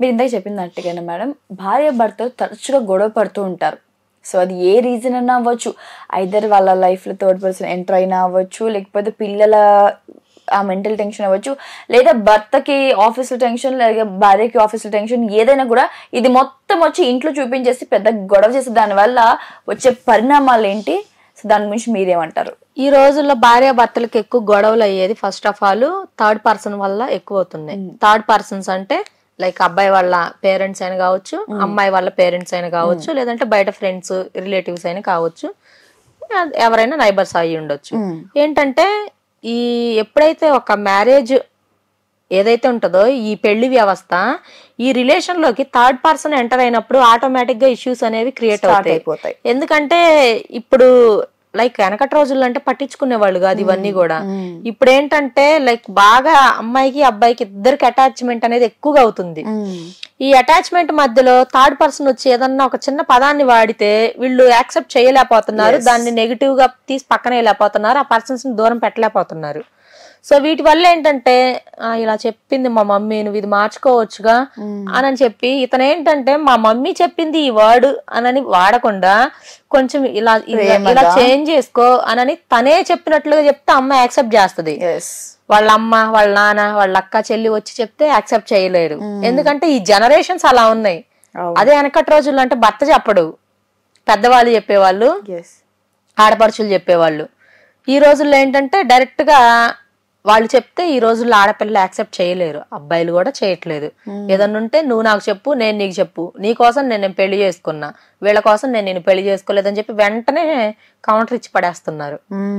మీరు ఇందాక చెప్పినట్టుగానే మేడం భార్య భర్తలు తరచుగా గొడవ పడుతూ ఉంటారు సో అది ఏ రీజన్ అన్నా అవ్వచ్చు ఐదర్ వాళ్ళ లైఫ్లో థర్డ్ పర్సన్ ఎంటర్ అయినా అవ్వచ్చు లేకపోతే పిల్లల ఆ మెంటల్ టెన్షన్ అవ్వచ్చు లేదా భర్తకి ఆఫీస్లో టెన్షన్ లేదా భార్యకి ఆఫీస్లో టెన్షన్ ఏదైనా కూడా ఇది మొత్తం వచ్చి ఇంట్లో చూపించేసి పెద్ద గొడవ చేసి దానివల్ల వచ్చే పరిణామాలు ఏంటి సో దాని గురించి మీరేమంటారు ఈ రోజుల్లో భార్య భర్తలకు ఎక్కువ గొడవలు అయ్యేది first of all third person వల్ల ఎక్కువ అవుతున్నాయి థర్డ్ పర్సన్స్ అంటే లైక్ అబ్బాయి వాళ్ళ పేరెంట్స్ అయినా కావచ్చు అమ్మాయి వాళ్ళ పేరెంట్స్ అయినా కావచ్చు లేదంటే బయట ఫ్రెండ్స్ రిలేటివ్స్ అయినా కావచ్చు ఎ- ఎవరైనా నైబర్స్ అయ్యి ఉండొచ్చు ఏంటంటే ఈ ఎప్పుడైతే ఒక మ్యారేజ్ ఏదైతే ఉంటుందో ఈ పెళ్లి వ్యవస్థ ఈ రిలేషన్ లోకి థర్డ్ పర్సన్ ఎంటర్ అయినప్పుడు ఆటోమేటిక్ గా ఇష్యూస్ అనేవి క్రియేట్ Start అవుతాయి అయిపోతాయి. ఎందుకంటే ఇప్పుడు లైక్ వెనకటి రోజుల్లో అంటే పట్టించుకునేవాళ్ళు కాదు ఇవన్నీ కూడా ఇప్పుడు ఏంటంటే లైక్ బాగా అమ్మాయికి అబ్బాయికి ఇద్దరికి అటాచ్మెంట్ అనేది ఎక్కువగా అవుతుంది ఈ అటాచ్మెంట్ మధ్యలో థర్డ్ పర్సన్ వచ్చి ఏదన్నా ఒక చిన్న పదాన్ని వాడితే వీళ్ళు యాక్సెప్ట్ చేయలేకపోతున్నారు దాన్ని నెగిటివ్ గా తీసి పక్కన వేయలేకపోతున్నారు ఆ పర్సన్స్ ని దూరం పెట్టలేకపోతున్నారు సో వీటి వల్ల ఏంటంటే "ఆ, ఇలా చెప్పింది మా మమ్మీ నువ్వు ఇది మార్చుకోవచ్చుగా అని అని చెప్పి ఇతను ఏంటంటే మా మమ్మీ చెప్పింది ఈ వర్డ్ అనని వాడకుండా కొంచెం ఇలా ఇలా- ఇలా చేంజ్ చేసుకో అనని తనే చెప్పినట్లుగా చెప్తే అమ్మ యాక్సెప్ట్ చేస్తది ఎస్ వాళ్ళ అమ్మ వాళ్ళ నాన్న వాళ్ళ అక్క చెల్లి వచ్చి చెప్తే యాక్సెప్ట్ చేయలేరు ఎందుకంటే ఈ జనరేషన్స్ అలా ఉన్నాయి అవును. అదే వెనకటి రోజుల్లో అంటే భర్త చెప్పడు పెద్దవాళ్ళు చెప్పేవాళ్ళు ఎస్ ఆడపడుచులు చెప్పేవాళ్ళు ఈ రోజుల్లో ఏంటంటే డైరెక్ట్ గా వాళ్ళు చెప్తే ఈ రోజుల్లో ఆడపిల్లలు యాక్సెప్ట్ చేయలేరు అబ్బాయిలు కూడా చేయట్లేదు ఏదన్నా ఉంటే నువ్వు నాకు చెప్పు నేను నీకు చెప్పు నీ కోసం నేను నేను పెళ్లి చేసుకున్నా వీళ్ళ కోసం నేను నేను పెళ్లి చేసుకోలేదని చెప్పి వెంటనే కౌంటర్ ఇచ్చి పడేస్తున్నారు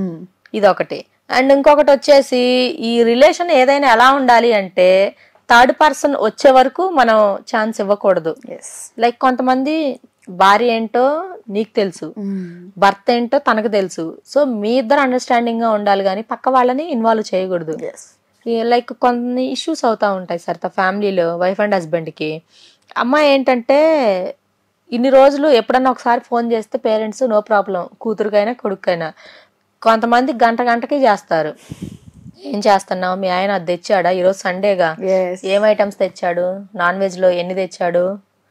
ఇదొకటి అండ్ ఇంకొకటి వచ్చేసి ఈ రిలేషన్ ఏదైనా ఎలా ఉండాలి అంటే థర్డ్ పర్సన్ వచ్చే వరకు మనం ఛాన్స్ ఇవ్వకూడదు ఎస్ లైక్ కొంతమంది భార్య ఏంటో నీకు తెలుసు భర్త ఏంటో తనకు తెలుసు సో మీ ఇద్దరు అండర్స్టాండింగ్ గా ఉండాలి కానీ పక్క వాళ్ళని ఇన్వాల్వ్ చేయకూడదు ఎస్ లైక్ కొన్ని ఇష్యూస్ అవుతా ఉంటాయి సార్ ఫ్యామిలీలో వైఫ్ అండ్ హస్బెండ్ కి అమ్మాయి ఏంటంటే ఇన్ని రోజులు ఎప్పుడన్నా ఒకసారి ఫోన్ చేస్తే పేరెంట్స్ నో ప్రాబ్లం కూతురుకైనా కొడుకైనా కొంతమంది గంట గంటకి చేస్తారు ఏం చేస్తున్నావు మీ ఆయన అది తెచ్చాడా ఈరోజు సండేగా ఎస్ ఏం ఐటమ్స్ తెచ్చాడు నాన్ వెజ్ లో ఎన్ని తెచ్చాడు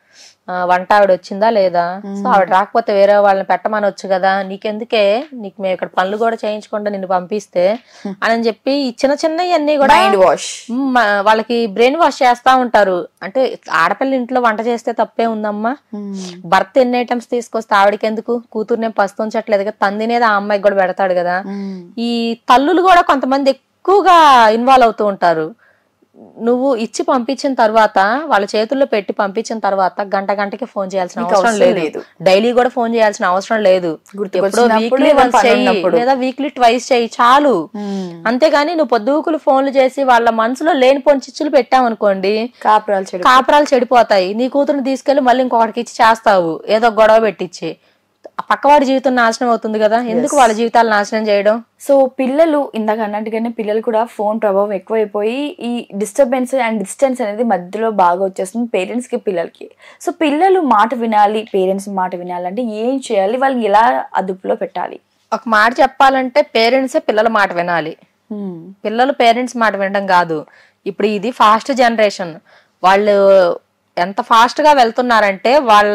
ఆ, వంట ఆవిడ వచ్చిందా లేదా సో ఆవిడ రాకపోతే వేరే వాళ్ళని పెట్టమనొచ్చు కదా నీకెందుకే నీకు మేము ఇక్కడ పనులు కూడా చేయించకుండా నిన్ను పంపిస్తే అని చెప్పి ఈ చిన్న చిన్నవి అన్ని కూడా మైండ్ వాష్ మ్, మ- వాళ్ళకి బ్రెయిన్ వాష్ చేస్తా ఉంటారు అంటే ఆడపిల్ల ఇంట్లో వంట చేస్తే తప్పే ఉందమ్మా భర్త ఎన్ని ఐటమ్స్ తీసుకొస్తే ఆవిడకి ఎందుకు కూతురునే పస్తుంచట్లేదు కదా తందినేది ఆ అమ్మాయికి కూడా పెడతాడు కదా ఈ తల్లులు కూడా కొంతమంది ఎక్కువగా ఇన్వాల్వ్ అవుతూ ఉంటారు నువ్వు ఇచ్చి పంపించిన తర్వాత వాళ్ళ చేతుల్లో పెట్టి పంపించిన తర్వాత గంట గంటకి ఫోన్ చేయాల్సిన అవసరం అవసరం లేదు లేదు. డైలీ కూడా ఫోన్ చేయాల్సిన అవసరం లేదు ఎప్పుడో గుర్తుకొచ్చినప్పుడు వీక్లీ ఏదైనా వన్స్ పని చెయ్యి ఉన్నప్పుడు. లేదా వీక్లీ ట్వైస్ చెయ్యి చాలు అంతేగాని నువ్వు పొద్దుకులు ఫోన్లు చేసి వాళ్ళ మనసులో లేని పొని చిచ్చులు పెట్టావనుకోండి కాపురాలు చెడు కాపురాలు చెడిపోతాయి నీ కూతురుని తీసుకెళ్లి మళ్ళీ ఇంకొకటికి ఇచ్చి చేస్తావు ఏదో గొడవ పెట్టించి ఆ పక్కవాడి జీవితం నాశనం అవుతుంది కదా ఎందుకు వాళ్ళ జీవితాలు నాశనం చేయడం సో పిల్లలు ఇందాక అన్నట్టుగానే పిల్లలు కూడా ఫోన్ ప్రభావం ఎక్కువైపోయి ఈ డిస్టర్బెన్స్ అండ్ డిస్టెన్స్ అనేది మధ్యలో బాగా వచ్చేస్తుంది పేరెంట్స్ కి పిల్లలకి సో పిల్లలు మాట వినాలి పేరెంట్స్ మాట వినాలంటే ఏం చేయాలి వాళ్ళని ఎలా అదుపులో పెట్టాలి ఒక మాట చెప్పాలంటే పేరెంట్సే పిల్లల మాట వినాలి పిల్లలు పేరెంట్స్ మాట వినడం కాదు ఇప్పుడు ఇది ఫాస్ట్ జనరేషన్ వాళ్ళు ఎంత ఫాస్ట్ గా వెళ్తున్నారంటే వాళ్ళ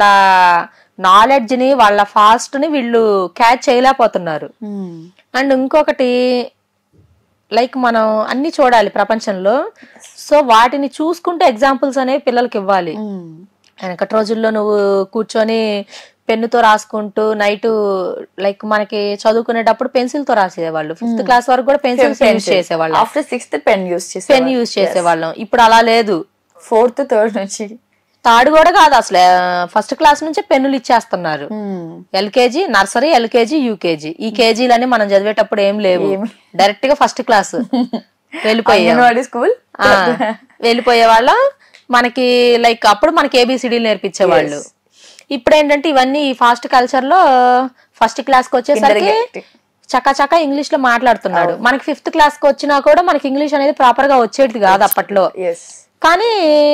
నాలెడ్జ్ ని వాళ్ళ ఫాస్ట్ ని వీళ్ళు క్యాచ్ చేయలేకపోతున్నారు అండ్ ఇంకొకటి లైక్ మనం అన్ని చూడాలి ప్రపంచంలో సో వాటిని చూసుకుంటే ఎగ్జాంపుల్స్ అనేవి పిల్లలకి ఇవ్వాలి వెనకటి రోజుల్లో నువ్వు కూర్చొని పెన్నుతో రాసుకుంటూ నైట్ లైక్ మనకి చదువుకునేటప్పుడు పెన్సిల్ తో రాసేవాళ్ళు ఫిఫ్త్ క్లాస్ వరకు కూడా పెన్సిల్స్ యూజ్ చేసేవాళ్ళు ఆఫ్టర్ సిక్స్త్ పెన్ యూస్ చేసే పెన్ యూజ్ చేసేవాళ్ళం ఇప్పుడు అలా లేదు ఫోర్త్ థర్డ్ నుంచి థర్డ్ కూడా కాదు అసలు ఫస్ట్ క్లాస్ నుంచే పెన్నులు ఇచ్చేస్తున్నారు ఎల్కేజీ నర్సరీ ఎల్కేజీ యూకేజీ ఈ కేజీలని మనం చదివేటప్పుడు ఏం లేవు డైరెక్ట్ గా ఫస్ట్ క్లాస్ వెళ్ళిపోయాం అంగన్వాడీ స్కూల్ ఆ, వెళ్ళిపోయే వాళ్ళం మనకి లైక్ అప్పుడు మనకి ఏబిసిడీలు నేర్పించేవాళ్ళు ఇప్పుడు ఏంటంటే ఇవన్నీ ఈ ఫాస్ట్ కల్చర్ లో ఫస్ట్ క్లాస్ కి వచ్చేసరికి చకా చకా ఇంగ్లీష్ లో మాట్లాడుతున్నాడు మనకి ఫిఫ్త్ క్లాస్ కి వచ్చినా కూడా మనకి ఇంగ్లీష్ అనేది ప్రాపర్ గా వచ్చేది కాదు అప్పట్లో ఎస్ కానీ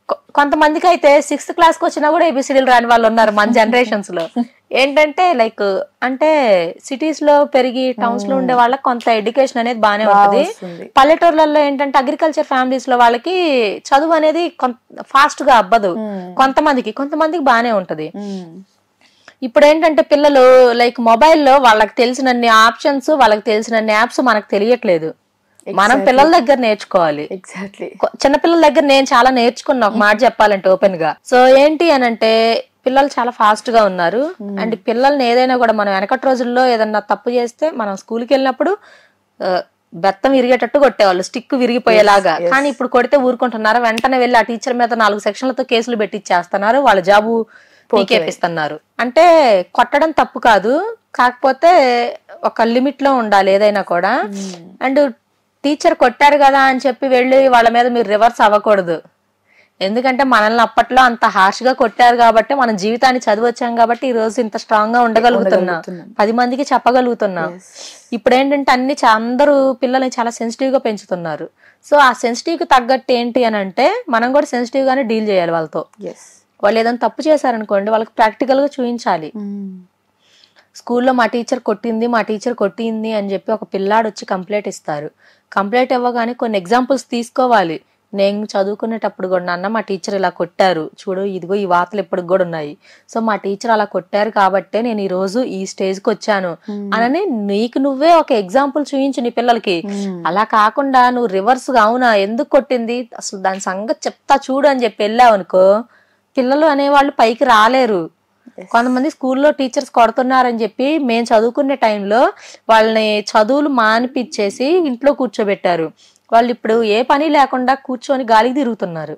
కొ- కొంతమందికి అయితే సిక్స్త్ క్లాస్ కి వచ్చినా కూడా ఏబిసిడీలు రాని వాళ్ళు ఉన్నారు మన జనరేషన్స్ లో ఏంటంటే లైక్ అంటే సిటీస్ లో పెరిగి టౌన్స్ లో ఉండే వాళ్ళకి కొంత ఎడ్యుకేషన్ అనేది బాగానే ఉంటుంది వస్తుంది. పల్లెటూర్లలో ఏంటంటే అగ్రికల్చర్ ఫ్యామిలీస్ లో వాళ్ళకి చదువు అనేది ఫాస్ట్ గా అవ్వదు కొంతమందికి కొంతమందికి బాగానే ఉంటది మ్మ్. ఇప్పుడు ఏంటంటే పిల్లలు లైక్ మొబైల్లో వాళ్ళకి తెలిసినన్ని ఆప్షన్స్ వాళ్ళకి తెలిసినన్ని యాప్స్ మనకు తెలియట్లేదు మనం పిల్లల దగ్గర నేర్చుకోవాలి ఎగ్జాక్ట్లీ కొ- చిన్నపిల్లల దగ్గర నేను చాలా నేర్చుకున్నా ఒక మాట చెప్పాలంటే ఓపెన్ గా సో ఏంటి అని అంటే పిల్లలు చాలా ఫాస్ట్ గా ఉన్నారు అండ్ పిల్లల్ని ఏదైనా కూడా మనం వెనకటి రోజుల్లో ఏదన్నా తప్పు చేస్తే మనం స్కూల్కి వెళ్ళినప్పుడు ఆ, బెత్తం విరిగేటట్టు కొట్టేవాళ్ళు స్టిక్ విరిగిపోయేలాగా కానీ ఇప్పుడు కొడితే ఊరుకుంటున్నారు వెంటనే వెళ్ళి ఆ టీచర్ మీద నాలుగు సెక్షన్లతో కేసులు పెట్టిచ్చేస్తున్నారు వాళ్ళ జాబు పీకేపిస్తున్నారు అంటే కొట్టడం తప్పు కాదు కాకపోతే ఒక లిమిట్ లో ఉండాలి ఏదైనా కూడా అండ్ టీచర్ కొట్టారు కదా అని చెప్పి వెళ్ళి వాళ్ళ మీద మీరు రివర్స్ అవ్వకూడదు ఎందుకంటే మనల్ని అప్పట్లో అంత హార్ష్ గా కొట్టారు కాబట్టి మన జీవితాన్ని చదివచ్చాం కాబట్టి ఈ రోజు ఇంత స్ట్రాంగ్ గా ఉండగలుగుతున్నాం పది మందికి చెప్పగలుగుతున్నాం ఇప్పుడు ఏంటంటే అన్ని చా- అందరూ పిల్లల్ని చాలా సెన్సిటివ్ గా పెంచుతున్నారు సో ఆ సెన్సిటివ్ కి తగ్గట్టు ఏంటి అని అంటే మనం కూడా సెన్సిటివ్ గానే డీల్ చేయాలి వాళ్ళతో ఎస్ వాళ్ళు ఏదైనా తప్పు చేశారనుకోండి వాళ్ళకి ప్రాక్టికల్ గా చూపించాలి స్కూల్లో మా టీచర్ కొట్టింది మా టీచర్ కొట్టింది అని చెప్పి ఒక పిల్లాడు వచ్చి కంప్లైంట్ ఇస్తారు కంప్లైంట్ ఇవ్వగానే కొన్ని ఎగ్జాంపుల్స్ తీసుకోవాలి నేను చదువుకునేటప్పుడు కూడా నాన్న మా టీచర్ ఇలా కొట్టారు చూడు ఇదిగో ఈ వార్తలు ఇప్పటికి కూడా ఉన్నాయి సో మా టీచర్ అలా కొట్టారు కాబట్టే నేను ఈ రోజు ఈ స్టేజ్ కి వచ్చాను అనని నీకు నువ్వే ఒక ఎగ్జాంపుల్ చూపించు నీ పిల్లలకి అలా కాకుండా నువ్వు రివర్స్ గా అవునా ఎందుకు కొట్టింది అసలు దాని సంగతి చెప్తా చూడు అని చెప్పి వెళ్ళావు అనుకో పిల్లలు అనేవాళ్ళు పైకి రాలేరు కొంతమంది స్కూల్లో టీచర్స్ కొడుతున్నారని చెప్పి మేము చదువుకునే టైంలో వాళ్ళని చదువులు మానిపించేసి ఇంట్లో కూర్చోబెట్టారు వాళ్ళు ఇప్పుడు ఏ పని లేకుండా కూర్చొని గాలికి తిరుగుతున్నారు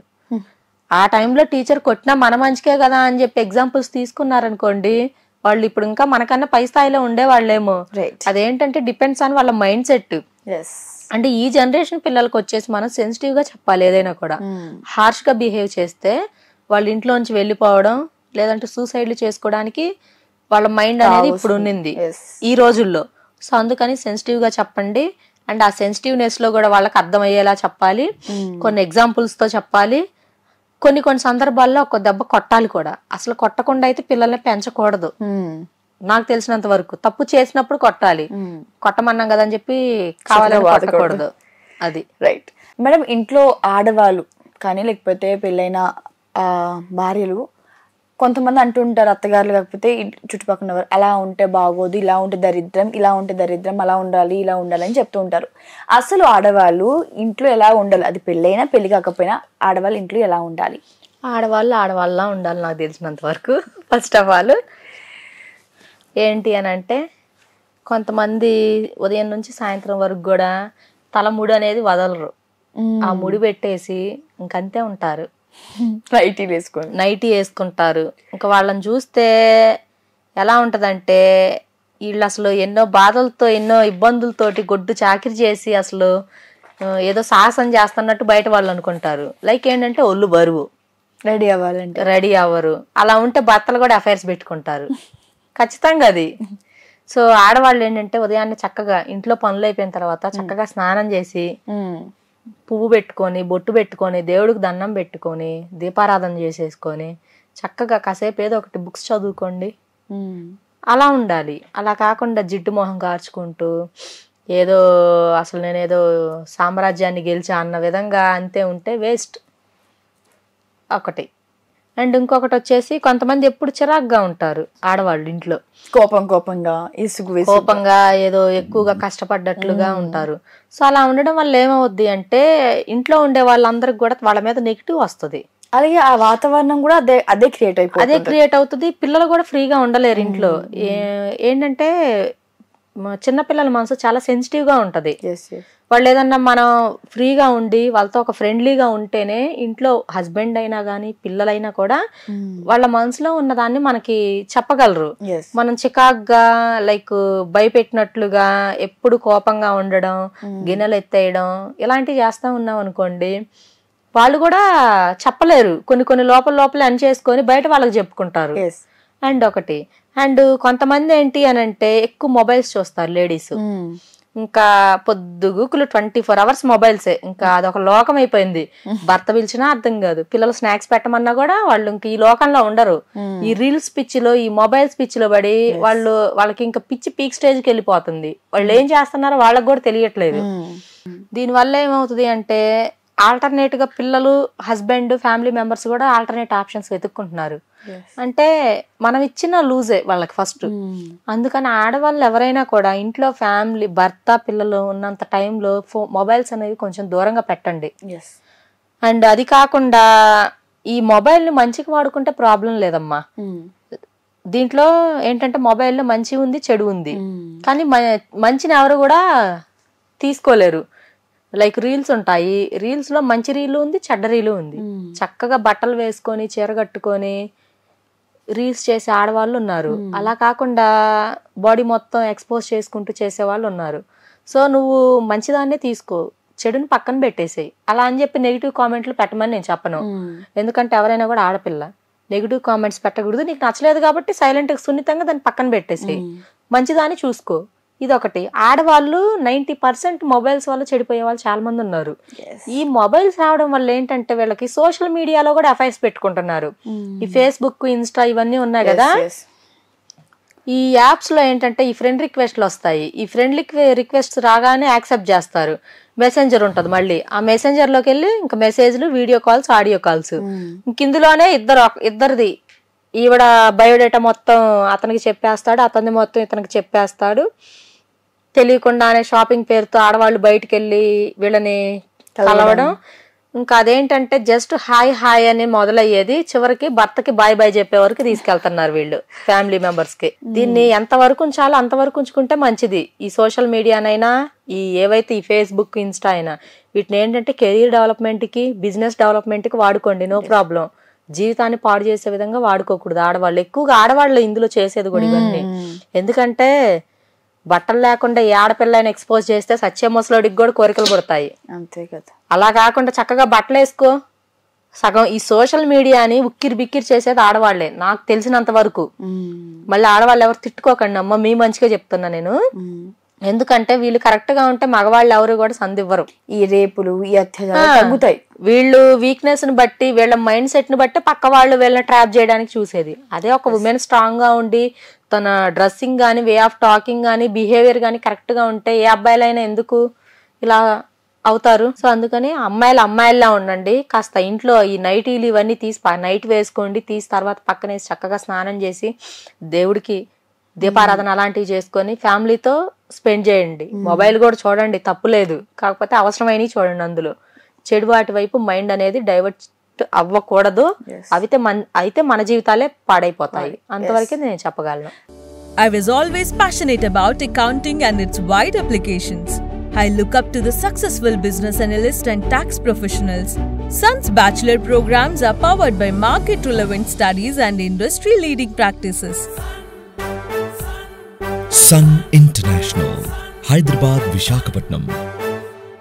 ఆ టైంలో టీచర్ కొట్టినా మన మంచికే కదా అని చెప్పి ఎగ్జాంపుల్స్ తీసుకున్నారనుకోండి వాళ్ళు ఇప్పుడు ఇంకా మనకన్నా పై స్థాయిలో ఉండేవాళ్ళేమో రైట్ అదేంటంటే డిపెండ్స్ ఆన్ వాళ్ళ మైండ్ సెట్ ఎస్ అంటే ఈ జనరేషన్ పిల్లలకు వచ్చేసి మనం సెన్సిటివ్ గా చెప్పాలి ఏదైనా కూడా హార్ష్ గా బిహేవ్ చేస్తే వాళ్ళ ఇంట్లోంచి వెళ్ళిపోవడం లేదంటే సూసైడ్లు చేసుకోవడానికి వాళ్ళ మైండ్ అనేది ఇప్పుడు ఉన్నింది ఎస్ ఈ రోజుల్లో సో అందుకని సెన్సిటివ్ గా చెప్పండి అండ్ ఆ సెన్సిటివ్నెస్ లో కూడా వాళ్ళకి అర్థమయ్యేలా చెప్పాలి కొన్ని ఎగ్జాంపుల్స్ తో చెప్పాలి కొన్ని కొన్ని సందర్భాల్లో ఒక దెబ్బ కొట్టాలి కూడా అసలు కొట్టకుండా అయితే పిల్లల్ని పెంచకూడదు నాకు తెలిసినంత వరకు తప్పు చేసినప్పుడు కొట్టాలి కొట్టమన్నాం కదా అని చెప్పి కావాలని కొట్టకూడదు అది రైట్ మేడం ఇంట్లో ఆడవాళ్ళు కానీ లేకపోతే పెళ్ళైన ఆ, భార్యలు కొంతమంది అంటుంటారు అత్తగారులు కాకపోతే ఇ- చుట్టుపక్కల వారు అలా ఉంటే బాగోదు ఇలా ఉంటే దరిద్రం ఇలా ఉంటే దరిద్రం అలా ఉండాలి ఇలా ఉండాలి అని చెప్తూ ఉంటారు అసలు ఆడవాళ్ళు ఇంట్లో ఎలా ఉండాలి అది పెళ్ళైనా పెళ్లి కాకపోయినా ఆడవాళ్ళు ఇంట్లో ఎలా ఉండాలి ఆడవాళ్ళు ఆడవాళ్ళ ఉండాలి నాకు తెలిసినంత వరకు ఫస్ట్ ఆఫ్ ఆల్ ఏంటి అని అంటే కొంతమంది ఉదయం నుంచి సాయంత్రం వరకు కూడా తల ముడి అనేది వదలరు ఆ ముడి పెట్టేసి ఇంకంతే ఉంటారు నైటీలు వేసుకోండి నైటీ వేసుకుంటారు ఇంకా వాళ్ళని చూస్తే ఎలా ఉంటదంటే వీళ్ళు అసలు ఎన్నో బాధలతో ఎన్నో ఇబ్బందులతోటి గొడ్డు చాకిరి చేసి అసలు ఆ, ఏదో సాహసం చేస్తున్నట్టు బయట వాళ్ళు అనుకుంటారు లైక్ ఏంటంటే ఒళ్ళు బరువు రెడీ అవ్వాలంటే రెడీ అవ్వరు అలా ఉంటే భర్తలు కూడా అఫైర్స్ పెట్టుకుంటారు ఖచ్చితంగా అది సో ఆడవాళ్ళు ఏంటంటే ఉదయాన్నే చక్కగా ఇంట్లో పనులు అయిపోయిన తర్వాత చక్కగా స్నానం చేసి ఉమ్. పువ్వు పెట్టుకొని బొట్టు పెట్టుకొని దేవుడికి దండం పెట్టుకొని దీపారాధన చేసేసుకొని చక్కగా కాసేపు ఏదో ఒకటి బుక్స్ చదువుకోండి ఉమ్. అలా ఉండాలి అలా కాకుండా జిడ్డు మొహం కార్చుకుంటూ ఏదో అసలు నేను ఏదో సామ్రాజ్యాన్ని గెలిచా అన్న విధంగా అంతే ఉంటే వేస్ట్ ఒకటి అండ్ ఇంకొకటి వచ్చేసి కొంతమంది ఎప్పుడు చిరాగ్గా ఉంటారు ఆడవాళ్ళు ఇంట్లో కోపం కోపంగా ఇసుగు వేసి కోపంగా ఏదో ఎక్కువగా కష్టపడ్డట్లుగా ఉంటారు సో అలా ఉండడం వల్ల ఏమవుద్ది అంటే ఇంట్లో ఉండే వాళ్ళందరికి కూడా వాళ్ళ మీద నెగిటివ్ వస్తుంది అలాగే ఆ వాతావరణం కూడా అదే అదే క్రియేట్ అయిపోతుంది అదే క్రియేట్ అవుతుంది పిల్లలు కూడా ఫ్రీగా ఉండలేరు ఇంట్లో ఏ- ఏంటంటే మ- చిన్నపిల్లల మనసు చాలా సెన్సిటివ్ గా ఉంటది ఎస్ ఎస్ వాళ్ళు ఏదన్నా మనం ఫ్రీగా ఉండి వాళ్ళతో ఒక ఫ్రెండ్లీగా ఉంటేనే ఇంట్లో హస్బెండ్ అయినా కానీ పిల్లలైనా కూడా వాళ్ళ మనసులో ఉన్నదాన్ని మనకి చెప్పగలరు ఎస్ మనం చికాగ్గా లైక్ భయపెట్టినట్లుగా ఎప్పుడు కోపంగా ఉండడం గిన్నెలు ఎత్తేయడం ఇలాంటివి చేస్తా ఉన్నాం అనుకోండి వాళ్ళు కూడా చెప్పలేరు కొన్ని కొన్ని లోపల లోపల అని చేసుకొని బయట వాళ్ళకి చెప్పుకుంటారు ఎస్ అండ్ ఒకటి అండ్ కొంతమంది ఏంటి అని అంటే ఎక్కువ మొబైల్స్ చూస్తారు లేడీస్ ఇంకా పొద్దుగుకులు ట్వంటీ ఫోర్ అవర్స్ మొబైల్సే ఇంకా అదొక లోకం అయిపోయింది భర్త పిలిచినా అర్థం కాదు పిల్లలు స్నాక్స్ పెట్టమన్నా కూడా వాళ్ళు ఇంక ఈ లోకంలో ఉండరు ఈ రీల్స్ పిచ్చిలో ఈ మొబైల్స్ పిచ్చిలో పడి వాళ్ళు వాళ్ళకి ఇంకా పిచ్చి పీక్ స్టేజ్ కి వెళ్ళిపోతుంది వాళ్ళు ఏం చేస్తున్నారో వాళ్ళకి కూడా తెలియట్లేదు దీనివల్ల ఏమవుతుంది అంటే ఆల్టర్నేట్ గా పిల్లలు హస్బెండ్ ఫ్యామిలీ మెంబర్స్ కూడా ఆల్టర్నేట్ ఆప్షన్స్ వెతుక్కుంటున్నారు అంటే మనం ఇచ్చిన లూజే వాళ్ళకి ఫస్ట్ అందుకని ఆడవాళ్ళు ఎవరైనా కూడా ఇంట్లో ఫ్యామిలీ భర్త పిల్లలు ఉన్నంత టైంలో ఫో మొబైల్స్ అనేవి కొంచెం దూరంగా పెట్టండి ఎస్ అండ్ అది కాకుండా ఈ మొబైల్ ని మంచికి వాడుకుంటే ప్రాబ్లం లేదమ్మా దీంట్లో ఏంటంటే మొబైల్లో మంచి ఉంది చెడు ఉంది కానీ మ- మంచిని ఎవరు కూడా తీసుకోలేరు లైక్ రీల్స్ ఉంటాయి రీల్స్ లో మంచి రీలు ఉంది చెడ్డ రీలు ఉంది చక్కగా బట్టలు వేసుకొని చీర కట్టుకొని రీల్స్ చేసే ఆడవాళ్ళు ఉన్నారు అలా కాకుండా బాడీ మొత్తం ఎక్స్పోజ్ చేసుకుంటూ చేసే వాళ్ళు ఉన్నారు సో నువ్వు మంచిదాన్నే తీసుకో చెడుని పక్కన పెట్టేసేయి అలా అని చెప్పి నెగిటివ్ కామెంట్లు పెట్టమని నేను చెప్పను ఎందుకంటే ఎవరైనా కూడా ఆడపిల్ల నెగిటివ్ కామెంట్స్ పెట్టకూడదు నీకు నచ్చలేదు కాబట్టి సైలెంట్ సున్నితంగా దాన్ని పక్కన పెట్టేసేయి మంచిదాన్ని చూసుకో ఇదొకటి ఆడవాళ్ళు నైంటీ పర్సెంట్ మొబైల్స్ వల్ల చెడిపోయే వాళ్ళు చాలా మంది ఉన్నారు ఈ మొబైల్స్ రావడం వల్ల ఏంటంటే వీళ్ళకి సోషల్ మీడియాలో కూడా అఫైర్స్ పెట్టుకుంటున్నారు ఈ ఫేస్బుక్ ఇన్స్టా ఇవన్నీ ఉన్నాయి కదా ఈ యాప్స్ లో ఏంటంటే ఈ ఫ్రెండ్ రిక్వెస్ట్లు వస్తాయి ఈ ఫ్రెండ్ రిక్వెస్ట్ రాగానే యాక్సెప్ట్ చేస్తారు మెసెంజర్ ఉంటది మళ్ళీ ఆ మెసెంజర్ లోకి వెళ్ళి ఇంకా మెసేజ్లు వీడియో కాల్స్ ఆడియో కాల్స్ ఇంక ఇందులోనే ఇద్దరు ఒక- ఇద్దరిది ఈవిడ బయోడేటా మొత్తం అతనికి చెప్పేస్తాడు అతన్ని మొత్తం ఇతనికి చెప్పేస్తాడు తెలియకుండానే షాపింగ్ పేరుతో ఆడవాళ్ళు బయటికి వెళ్ళి వీళ్ళని కలవడం ఇంకా అదేంటంటే జస్ట్ హాయ్ హాయ్ అని మొదలయ్యేది చివరికి భర్తకి బాయ్ బాయ్ చెప్పే వరకు తీసుకెళ్తున్నారు వీళ్ళు ఫ్యామిలీ మెంబర్స్ కి దీన్ని ఎంత వరకు ఉంచాలో అంతవరకు ఉంచుకుంటే మంచిది ఈ సోషల్ మీడియానైనా ఈ ఏవైతే ఈ ఫేస్బుక్ ఇన్స్టా అయినా వీటిని ఏంటంటే కెరీర్ డెవలప్మెంట్ కి బిజినెస్ డెవలప్మెంట్ కి వాడుకోండి నో ప్రాబ్లం జీవితాన్ని పాడు చేసే విధంగా వాడుకోకూడదు ఆడవాళ్ళు ఎక్కువగా ఆడవాళ్ళు ఇందులో చేసేది కూడా ఇవన్నీ ఎందుకంటే బట్టలు లేకుండా ఏ ఆడపిల్లని ఎక్స్పోజ్ చేస్తే సత్య ముసలోడికి కూడా కోరికలు పుడతాయి అంతే కదా అలా కాకుండా చక్కగా బట్టలు వేసుకో సగం ఈ సోషల్ మీడియాని ఉక్కిరి బిక్కిరి చేసేది ఆడవాళ్లే నాకు తెలిసినంత వరకు మళ్ళీ ఆడవాళ్ళు ఎవరు తిట్టుకోకండి అమ్మ మీ మంచిగా చెప్తున్నా నేను ఎందుకంటే వీళ్ళు కరెక్ట్ గా ఉంటే మగవాళ్ళు ఎవరు కూడా సందివ్వరు ఈ రేపులు ఈ అత్యాచారాలు తగ్గుతాయి వీళ్ళు వీక్నెస్ ని బట్టి వీళ్ళ మైండ్ సెట్ ని బట్టి పక్క వాళ్ళు వీళ్ళని ట్రాప్ చేయడానికి చూసేది అదే ఒక ఉమెన్ స్ట్రాంగ్ గా ఉండి తన డ్రెస్సింగ్ గానీ వే ఆఫ్ టాకింగ్ గానీ బిహేవియర్ గానీ కరెక్ట్ గా ఉంటే ఏ అబ్బాయిలైనా ఎందుకు ఇలా అవుతారు సో అందుకని అమ్మాయిలు అమ్మాయిల్లా ఉండండి కాస్త ఇంట్లో ఈ నైటీలు ఇవన్నీ తీసి ప- నైట్ వేసుకోండి తీసి తర్వాత పక్కనేసి చక్కగా స్నానం చేసి దేవుడికి దీపారాధన అలాంటివి చేసుకొని ఫ్యామిలీతో స్పెండ్ చేయండి మొబైల్ కూడా చూడండి తప్పులేదు కాకపోతే అవసరమైనవి చూడండి అందులో చెడు వాటి వైపు మైండ్ అనేది డైవర్ట్ అవ్వకూడదు అయితే మన అయితే మన జీవితాలే పాడైపోతాయి అంతవరకే నేను చెప్పగలను I was always passionate about accounting and its wide applications. I look up to the successful business analyst and tax professionals. Sun's bachelor programs are powered by market relevant studies and industry leading practices. Sun international Hyderabad Visakhapatnam